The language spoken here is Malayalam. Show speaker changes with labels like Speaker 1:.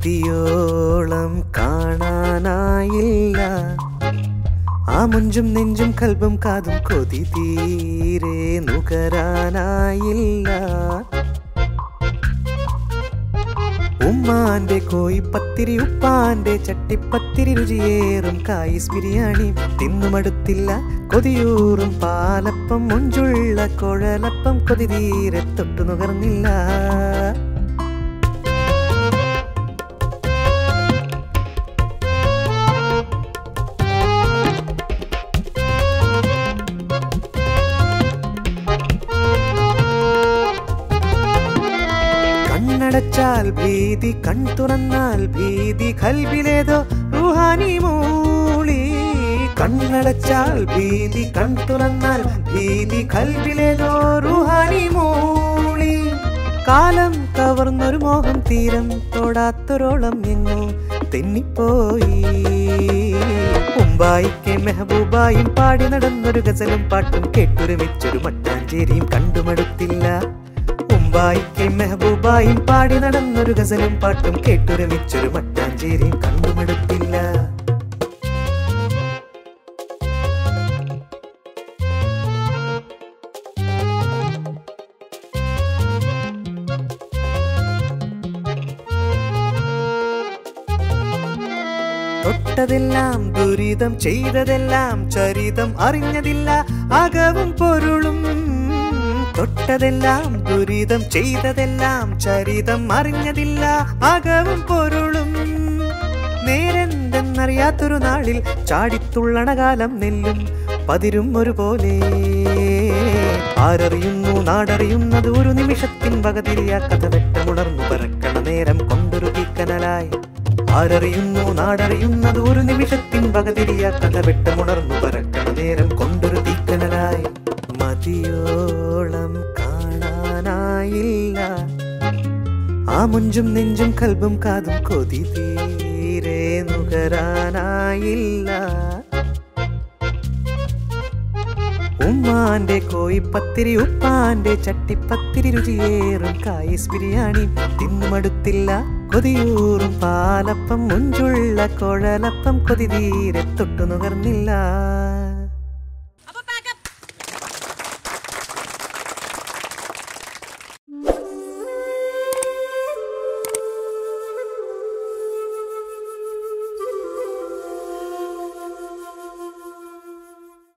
Speaker 1: മതിയോളം കാണാനായില്ല ആ മുഞ്ചും നെഞ്ചും കൽബും കാതും കൊതി തീരെ നുകരാനായില്ല ഉമ്മാന്റെ കോയിപ്പത്തിരി ഉപ്പാന്റെ ചട്ടിപ്പത്തിരി രുചിയേറും കായിസ് ബിരിയാണി തിന്നുമടുത്തില്ല കൊതിയൂറും പാലപ്പം മുഞ്ചുള്ള കുഴലപ്പം കൊതി തീരെ തൊട്ടു നുകർന്നില്ല കണ്ണടച്ചാൽ ഭീതി കൺ തുറന്നാൽ ഭീതി കൽബിലേതോ റുഹാനി മൂളി കണ്ണടച്ചാൽ ഭീതി കൺ തുറന്നാൽ ഭീതി കൽബിലേതോ റുഹാനി മൂളി കാലം കവർന്നൊരു മോഹം തീരം തൊടാത്തൊരോളം എങ്ങോ തെന്നിപ്പോയി മുംബായിക്ക് മെഹബൂബായും പാടി നടന്നൊരു ഗസലും പാട്ടും കേട്ടൊരുമിച്ചൊരു മട്ടാഞ്ചേരിയും കണ്ടുമടുത്തില്ല മുംബായിക്ക് മെഹബൂബായും പാടി നടന്നൊരു ഗസലും പാട്ടും കേട്ടൊരുമിച്ചൊരു മട്ടാഞ്ചേരിയും കണ്ടുമടുത്തില്ല തൊട്ടതെല്ലാം ദുരിതം ചെയ്തതെല്ലാം ചരിതം അറിഞ്ഞതില്ല അകവും പൊരുളും തൊട്ടതെല്ലാം ദുരിതം ചെയ്തതെല്ലാം ചരിതം അറിഞ്ഞതില്ല അകവും പൊരുളും നേരെന്തെന്നറിയാത്തൊരു നാളിൽ ചാടിത്തുള്ളണ കാലം നെല്ലും പതിരും ഒരുപോലെ ആരറിയുന്നു നാടറിയുന്നത് ഒരു നിമിഷത്തിൻ വകതിരിയ കഥ വെട്ടമുണർന്നു പറക്കണ നേരം കൊണ്ടൊരു തീക്കനലായി ആരറിയുന്നു നാടറിയുന്നത് ഒരു നിമിഷത്തിൻ വകതിരിയ കഥ വെട്ടമുണർന്നു പറക്കണ നേരം കൊണ്ടൊരു തീക്കനലായി മതിയോളം കാണാനായില്ല ആ മുഞ്ചും നെഞ്ചും കൽബും കാതും കൊതി തീരെ നുകരാനായില്ല ഉമ്മാന്റെ കോയിപ്പത്തിരി ഉപ്പാന്റെ ചട്ടിപ്പത്തിരി രുചിയേറും കായിസ് ബിരിയാണി തിന്നുമടുത്തില്ല കൊതിയൂറും പാലപ്പം മുഞ്ചുള്ള കുഴലപ്പം കൊതി തീരെ തൊട്ടു നുകർന്നില്ല